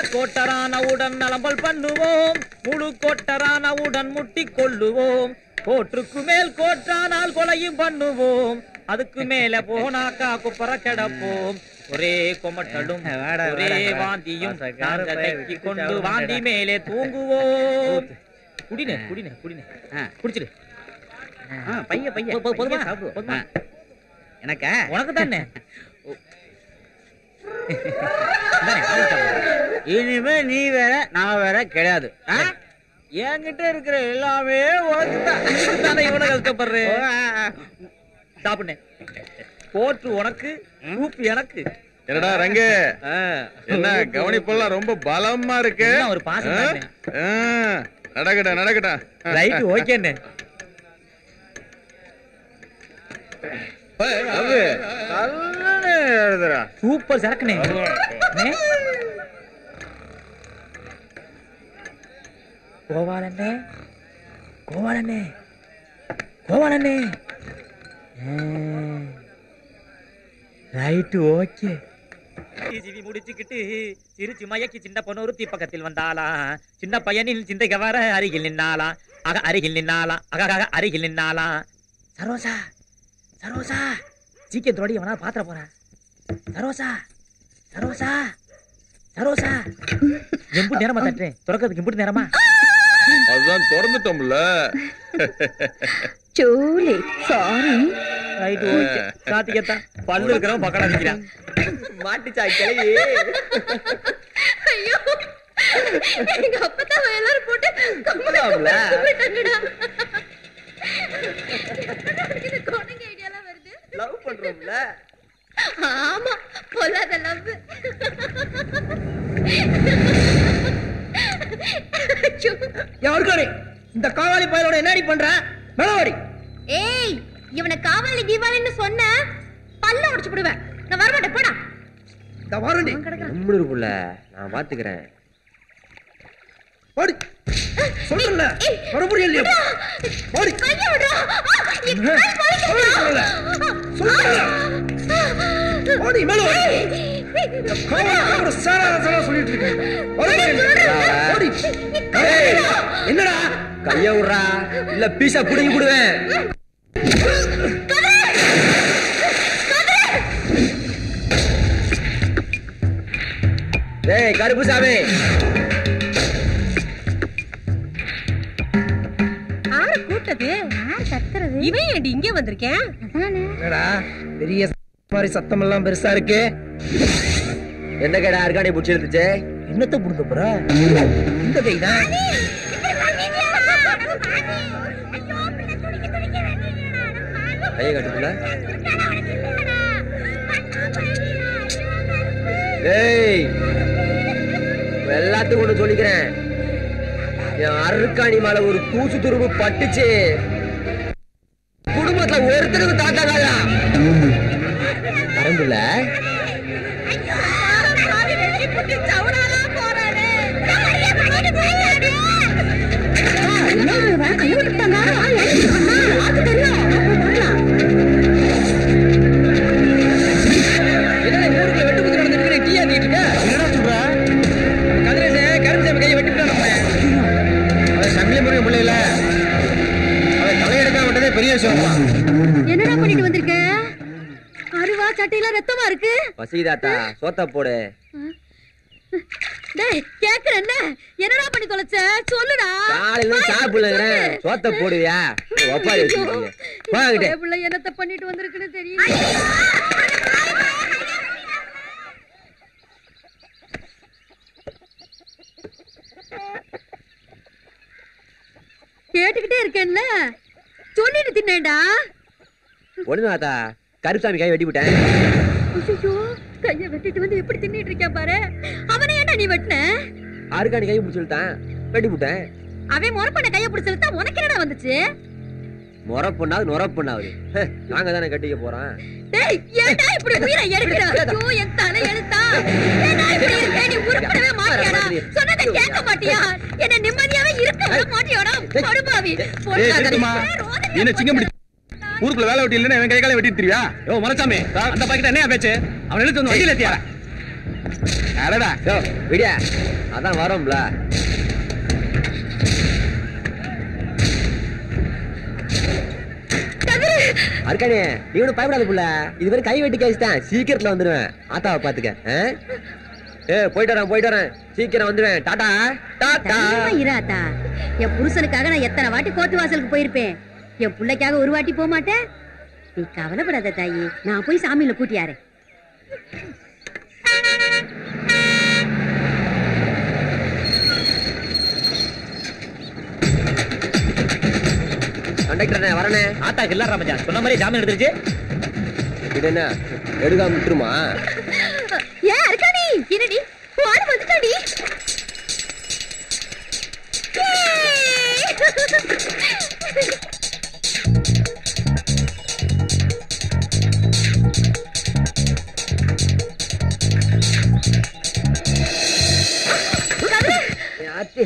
கோட்டரானவுடன் நலம்பல் பண்ணுவோம் முழு கோட்டரானவுடன் முட்டி கொள்ளுவோம் கோட்டுக்கு மேல் கோட்டானால் கொலையும் பண்ணுவோம் அதுக்கு மேல போனாக்கா குப்பர கிடப்போம் ஒரே கொமட்டலும் வாடா, ஒரே வாடா, வாடா. வாந்தியும் வாசக்கார நாங்க பைய கட்டி விட்டுட்டு கொண்டு அவன் வாந்தி மேடா. மேலே தூங்குவோம் குடினே குடினே குடினே ஆ. குடிச்சிடு ஆ, பைய பைய போ- போ- போதுமா? பைய சாப்பிடு. போதுமா? ஆ. எனக்கா உனக்கு தானே இந்தானே, அவனுக்கு சாப்பிடு. இனிமே நீ வேற நான் வேற கிடையாது ஆ? என்கிட்ட இருக்கிற எல்லாமே உனக்குதான். தானே இவனை கஷ்டப்படுற ஓ, ஆ, ஆ. சாப்பிடுனே போட்டு உனக்கு சூப் எனக்கு என்னடா ரங்கு ஆ. என்ன கவனிப்பெல்லாம் ரொம்ப பலமா இருக்கு என்ன ஒரு பாசம் ஆ? தானே. ஆ, நடக்கட்டா நடக்கட்டா ரைட் ஓகேண்ணே அது நல்ல எழுதுறா சூப்பர் சரக்குண்ணே அண்ணே. கோபாலண்ணே கோபாலண்ணே கோபாலண்ணே ரைட்டு ஓகே சிவி முடிச்சுக்கிட்டு சிரிச்சு மயக்கி சின்ன பொண்ணு ஒருத்தி பக்கத்தில் வந்தாளா சின்ன பையனின் சிந்தை கவர அருகில் நின்னாளா அக அருகில் நின்னாளா அக அக அருகில் நின்னாளா சரோசா சரோசா சீக்கிரத்தோட எவனா பாத்திர போறான் சரோசா சரோசா சரோசா எம்புட்டு நேரமா தட்டுறேன் திறக்கிறதுக்கு எம்புட்டு நேரமா அதுதான் திறந்துட்டோம்ல சூலி சாரி ரைட் ஓகே கார்த்திகேத்தா பல்லு இருக்கிறவன் பக்கம் நிக்கிறான் மாட்டுச்சா கிளவி ஐயோ எங்க அப்பதான் எல்லாரும் போட்டு ஆமாம்ல. கம்முனு இது குழந்தைங்க ஐடியாலாம் வருது லவ் பண்றோம்ல ஆமா பொல்லாத லவ் யாருக்காரு இந்த காவாலி பயலோட என்னடி பண்ற மெலவாடி ஏய் இவனை காவாலி கீவாலின்னு சொன்ன பல்ல உடைச்சு போடுவேன் நான் வரமாட்டேன் போடா இந்த வாரண்டி அவன் கிடக்குறான். நம்மளு புள்ள நான் பாத்துக்கிறேன் ஓடி சொல்றல ஏய், மறுபடியும் இல்லையா ஓடி கைய விடுறா ஆ, என் கை வலிக்குதுடா. சொல்றல ஓடி மேல ஓடி காவாலி சாரா சாரா சொல்லிட்டு இருக்கேன் ஓடி ஏய், என்னடா கைய விடுறா இல்ல பீஸா புடிங்கி விடுவேன் டேய் கருப்புசாமி ஆறு கூட்டது யார் கத்துறது இவன் ஏண்டி இங்கே வந்திருக்கேன் என்னடா பெரிய மாதிரி சத்தம் எல்லாம் பெருசா இருக்கு என்ன கேடா அர்கானி புடிச்சு இழுத்துச்சு என்னத்த புடுங்க போற இந்த கை தான் கைய கட்டுப்புல டேய் எல்லாத்துக்கும் ஒண்ணு சொல்லிக்கிறேன் என் அருக்காணி மேல ஒரு தூசு துரும்பு பட்டுச்சு குடும்பத்துல ஒருத்தருக்கு தாக்காதா கரண்டுல என்னடா ஊருக்குள்ள வெட்டு குத்து நடந்துருக்கு டீ ஆத்திட்டு இருக்க என்னடா சொல்ற கதிரேசே கரும்பு கையை வெட்டிட்டான் நம்ம அவன் சங்கிலி முறைய பிள்ளைல அவன் தலையெடுக்க விட்டதே பெரிய விஷயம் என்னடா பண்ணிட்டு வந்திருக்க அருவா சட்டையில ரத்தமா இருக்கு வசீதாத்தா சோத்த போடு டேய் கேக்குறேன் என்ன என்னடா பண்ணி தொலைச்ச சொல்லுடா காலையில சாப்பிடலங்கிறேன் சோத்த போடுவியா ஒப்பாரி வச்சுக்கிட்டீங்க போகிட்டே பிள்ளை என்னத்த பண்ணிட்டு வந்திருக்குன்னு தெரியும் கேட்டுக்கிட்டே இருக்கேன்ல சொல்லிட்டு தின்னேடா ஒண்ணு தாத்தா கருப்சாமி கை வெட்டி விட்டேன் ஐயோ கைய வெட்டிட்டு வந்து எப்படி தின்னிட்டு இருக்கேன் பாரு அவனை ஏன்டா நீ வெட்டின அருக்காணி கை பிடிச்சி இழுத்தான் வெட்டி விட்டேன் அவன் முறை பண்ண கைய பிடிச்சிருந்தா உனக்கு என்னடா வந்துச்சு முற பொண்ணாவது நுற பொண்ணாவது ஹே, நாங்க தானே கட்டிக்க போறோம் டேய் ஏன்டா இப்படி உயிரை எடுக்கிற ஐயோ என் தலை எழுத்தா ஏன்டா இப்படி இருக்க நீ உருப்படவே மாட்டியாடா சொன்னதை கேட்க மாட்டியா என்ன நிம்மதியாவே இருக்கவே மாட்டியாடா படுபாவி ஏய் சித்துமா நீ என்ன சிங்கம் பிடி ஊருக்குள்ள வேலை வெட்டி இல்லைன்னா என் கை காலை வெட்டிட்டு தெரியா யோ மனசாமி அந்த பாக்கிட்ட என்ன பேச்சு அவன் எழுத்து வந்து வண்டியில ஏத்தியா அடடா யோ, விடியா அதான் வரோம்ல அருக்கானே நீ ஒன்றும் பயப்படாத புள்ள இது வரை கை வெட்டி கேஸ் தான் சீக்கிரத்துல வந்துடுவேன் ஆத்தாவை பாத்துக்க ஆ? ஏ போயிட்டு வரேன் போயிட்டு வரேன் சீக்கிரம் வந்துடுவேன் டாடா டாடா தைரியமா இராத்தா என் புருஷனுக்காக நான் எத்தனை வாட்டி கோர்ட்டு வாசலுக்கு போயிருப்பேன் என் பிள்ளைக்காக ஒரு வாட்டி போக மாட்டேன் நீ கவலைப்படாத தாயி நான் போய் சாமியில கூட்டியாரேன் கண்டக்டர் வரனே ஆத்தாக்கு இல்ல ராமஜா சொன்ன மாதிரி ஜாமீன் எடுத்துருச்சு இது என்ன எடுக்காம விட்டுருமா ஏன் இருக்காடி என்னடி வாடு வந்துட்டாடி ஆத்தி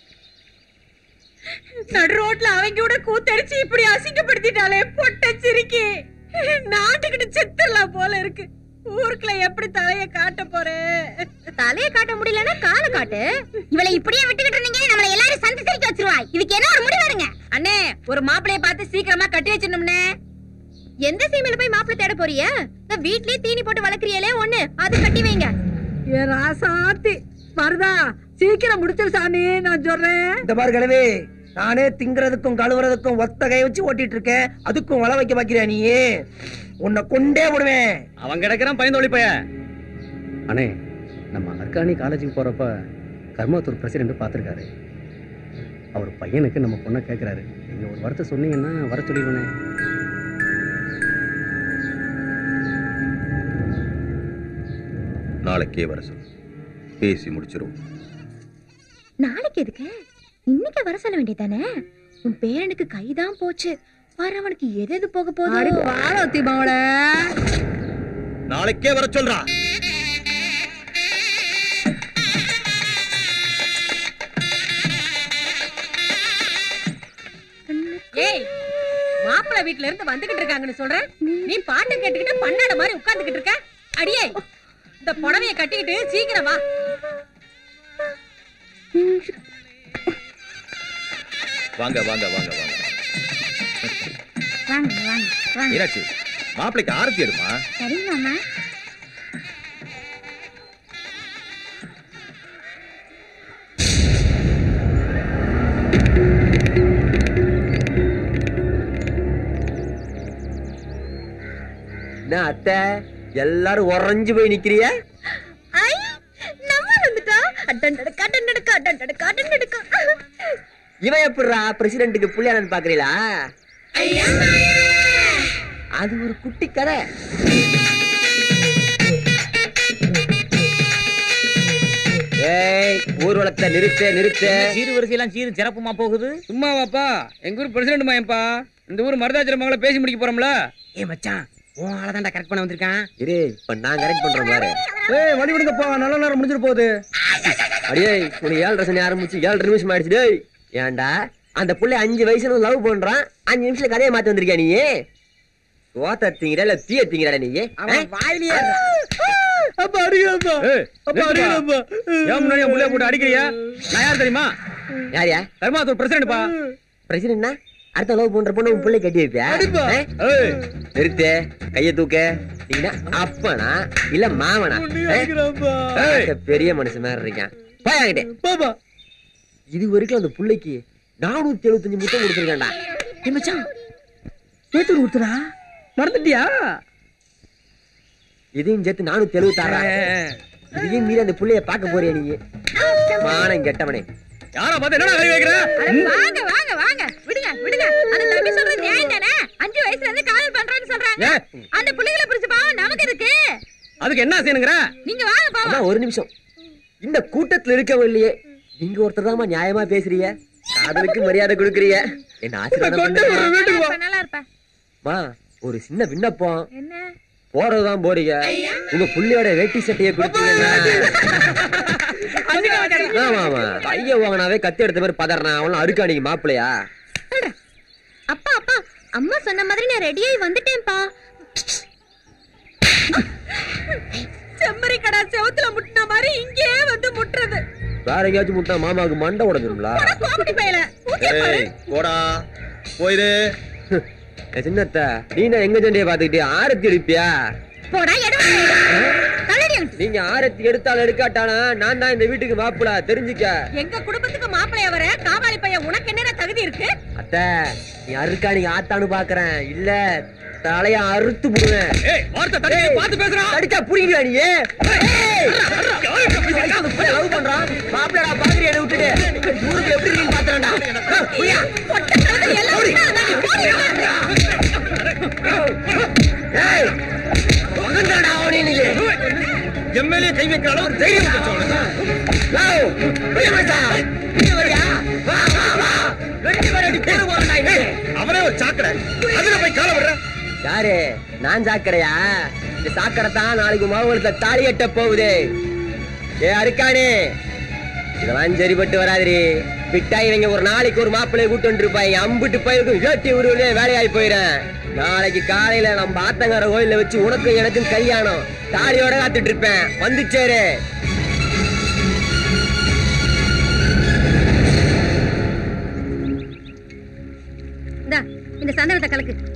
நடு ரோட்ல அவங்க கூட கூத்தடிச்சு இப்படி அசிங்கப்படுத்திட்டாலே பொட்ட சிரிக்கி நாட்டுக்கிட்டு செத்துடலாம் போல இருக்கு ஊருக்குள்ள எப்படி தலைய காட்ட போறேன் தலைய காட்ட முடியலன்னா காலை காட்டு இவளை இப்படியே விட்டுக்கிட்டு இருந்தீங்க நம்மள எல்லாரும் சந்தி சிரிக்க வச்சிருவா இதுக்கு என்ன ஒரு முடிவு வருங்க அண்ணே ஒரு மாப்பிளைய பார்த்து சீக்கிரமா கட்டி வச்சிடணும்னே எந்த சீமையில போய் மாப்பிள்ளை தேட போறிய இந்த வீட்லயே தீனி போட்டு வளர்க்குறியலே ஒண்ணு அது கட்டி வைங்க ஏ ராசாத்தி மருதா சீக்கிரம் முடிச்சிரு சாமி நான் சொல்றேன் இந்த பாரு கிழவி நானே திங்கிறதுக்கும் கழுவுறதுக்கும் ஒத்த கை வச்சு ஓட்டிட்டு இருக்கேன் அதுக்கும் வள வைக்க பாக்கிறியா நீ உன்னை கொண்டே விடுவேன் அவன் கிடக்குறான் பயந்தோழி பைய அண்ணே நம்ம அர்கானி காலேஜுக்கு போறப்ப கர்மாத்தூர் பிரசிடென்ட் பார்த்துருக்காரு அவர் பையனுக்கு நம்ம பொண்ணை கேட்குறாரு நீங்க ஒரு வார்த்தை சொன்னீங்கன்னா வர சொல்லிடுவேனே நாளைக்கே வர சொல் பேசி முடிச்சிருவோம் நாளைக்கு எதுக்கு இன்னைக்கு வர சொல்ல வேண்டியதானே உன் பேரனுக்கு கைதான் போச்சு வரவனுக்கு எது எது போக அடி போகுது பாலவத்தி மாவள நாளைக்கே வர சொல்றா ஏய் மாப்பிள்ளை வீட்ல இருந்து வந்துகிட்டு இருக்காங்கன்னு சொல்றேன் நீ பாட்டு கேட்டுக்கிட்டு பண்ணாட மாதிரி உட்கார்ந்துகிட்டு இருக்க அடியே இந்த புடவைய கட்டிக்கிட்டு சீக்கிரம் வா வாங்க வாங்க வாங்க வாங்க வாங்க வாங்க வாங்க மீனாட்சி மாப்பிளைக்கு ஆரத்தி எடுமா சரி மாமா என்ன அத்தை எல்லாரும் உறைஞ்சு போய் நிக்கிறிய ஐ நம்ம வந்துட்டா அட்டன் நடக்க அட்டன் நடக்க அட்டன் நடக்க அட்டன் நடக்க இவன் எப்படிடா பிரசிடென்ட்டுக்கு புள்ளியானு பாக்குறீங்களா அது ஒரு குட்டி கதை ஏய் ஊர்வலத்தை நிறுத்து நிறுத்து சீரு வரிசையெல்லாம் சீரு சிறப்புமா போகுது சும்மாவாப்பா எங்க ஊர் பிரசிடண்ட் மயன்பா இந்த ஊர் மருதாச்சலம் மகளை பேசி முடிக்க போறோம்ல ஏ மச்சான் உன் ஆளதான்டா கரெக்ட் பண்ண வந்திருக்கான் இரு இப்ப நான் கரெக்ட் பண்றேன் பாரு ஏய் வழி விடுங்கப்பா நல்ல நேரம் முடிஞ்சிட்டு போகுது அடியே உனக்கு ஏழு ரசனை ஆரம்பிச்சு ஏழு நிமிஷம் ஆயிடுச்சு டேய் ஏன்டா அந்த புள்ளை அஞ்சு வயசுல லவ் பண்றான் அஞ்சு நிமிஷத்துல கதையை மாத்தி வந்திருக்கியா நீ சோத்த திங்கிற இல்ல தீய திங்கிறா நீ அவன் வாயிலேயே அப்பா அடிக்கிறப்பா ஏய், நிறுத்துப்பா. ஏன் முன்னாடி என் புள்ளைய போட்டு அடிக்கிறியா நான் யார் தெரியுமா யாரியா கர்மாத்தூர் பிரசிடென்ட்பா பிரசிடென்ட்னா அடுத்த லவ் பண்ற பொண்ணு உன் பிள்ளை கட்டி வைப்பியா அடிப்பா. ஆ? ஏய் நிறுத்து கைய தூக்க நீங்க அப்பனா இல்ல மாமனா ஆ? ஏய். பார்க்க பெரிய மனுஷன் மாதிரி இருக்கான் போயாங்கிட்டே பாப்பா இது வரைக்கும் அந்த புள்ளைக்கு நானூத்தி எழுபத்தஞ்சு முத்தம் கொடுத்துருக்காண்டா ஏ மச்சான் பேத்தூர் ஊத்துறா மறந்துட்டியா இதையும் சேர்த்து நானூத்தி எழுபத்தி ஆறா இதையும் மீறி அந்த புள்ளைய பார்க்க போறியா நீ மானம் கெட்டவனே யாரா பார்த்து என்னடா கை வைக்கிற வாங்க வாங்க வாங்க விடுங்க விடுங்க அந்த தம்பி சொல்றது நியாயம் தானே அஞ்சு வயசுல இருந்து காதல் பண்றேன்னு சொல்றாங்க ஏன்? அந்த பிள்ளைகளை பிடிச்ச பாவம் நமக்கு இருக்கு அதுக்கு என்ன செய்யணுங்கிற நீங்க வாங்க பாவம் அம்மா ஒரு நிமிஷம் இந்த கூட்டத்துல இருக்கவங்க இல்லையே நீங்க ஒருத்தர் தாமா நியாயமா பேசுறீங்க காதலுக்கு மரியாதை கொடுக்குறீங்க என்ன ஆசீர்வாதம் பண்ணுங்க நல்லா இருப்ப மா ஒரு சின்ன விண்ணப்பம் என்ன போறதுதான் போறீங்க உங்க புள்ளையோட வேட்டி சட்டையை கொடுத்தீங்கன்னா ஆமா ஆமா கைய வாங்கினாவே கத்தி எடுத்த மாதிரி பதறனா அவனும் அருக்காணிக்கு மாப்பிளையா அப்பா அப்பா அம்மா சொன்ன மாதிரி நான் ரெடியாகி வந்துட்டேன்ப்பா செம்மறி கடா செவுத்துல முட்டின மாதிரி இங்கே வந்து முட்டுறது வேற எங்கேயாச்சும் முட்டா மாமாவுக்கு மண்டை உடஞ்சிரும்ல கோமடி பையல ஏய் போடா போயிரு சின்னத்த நீ என்ன எங்க சண்டைய பாத்துக்கிட்டு ஆரத்தி எடுப்பியா போடா எடுவா தள்ளடி நீங்க ஆரத்தி எடுத்தாலும் எடுக்காட்டானா நான் தான் இந்த வீட்டுக்கு மாப்பிள தெரிஞ்சுக்க எங்க குடும்பத்துக்கு மாப்பிளைய வர காவாலி பையன் உனக்கு என்னென்ன தகுதி இருக்கு அத்த நீ அறுக்கா நீ ஆத்தான்னு பாக்குறேன் இல்ல தலைய அறுத்து போடுவேன் ஏய் வார்த்தை தட்டி பார்த்து பேசுறான் அடிச்சா புரியுங்களா நீ லவ் பண்றான் மாப்பிளடா பாக்குறீ என்ன விட்டுட்டு ஊருக்கு எப்படி இருக்கீங்க பாத்துறேன்டா புரியா பொட்ட கழுதை எல்லாம் ஒண்ணா இருந்தா நீ போடி ஏய் மகன்தாடா அவனே நீ எம்எல்ஏ கை வைக்கிற அளவுக்கு தைரியம் வந்துருச்சு அவனுக்கு. லவ் புரிய மாட்டா நீ வரியா வா வா வா வெட்டி வரடி போடு போறடா இது அவனே ஒரு சாக்கடை அதுல போய் கால விடுற யாரு நான் சாக்கடையா இந்த சாக்கடை தான் நாளைக்கு மாவுலத்தை தாலி கட்ட போகுது ஏ அருக்கானே இதெல்லாம் சரிப்பட்டு வராதுரி விட்டா இவங்க ஒரு நாளைக்கு ஒரு மாப்பிள்ளைய கூட்டு வந்துருப்பாங்க அம்பிட்டு போயிருக்கும் ஏட்டி உருவலே வேலையாகி போயிடுறேன் நாளைக்கு காலையில நம்ம ஆத்தங்கர கோயில்ல வச்சு உனக்கும் எனக்கும் கல்யாணம் தாலியோட காத்துட்டு இருப்பேன் வந்து சேரு இந்த சந்தனத்தை கலக்கு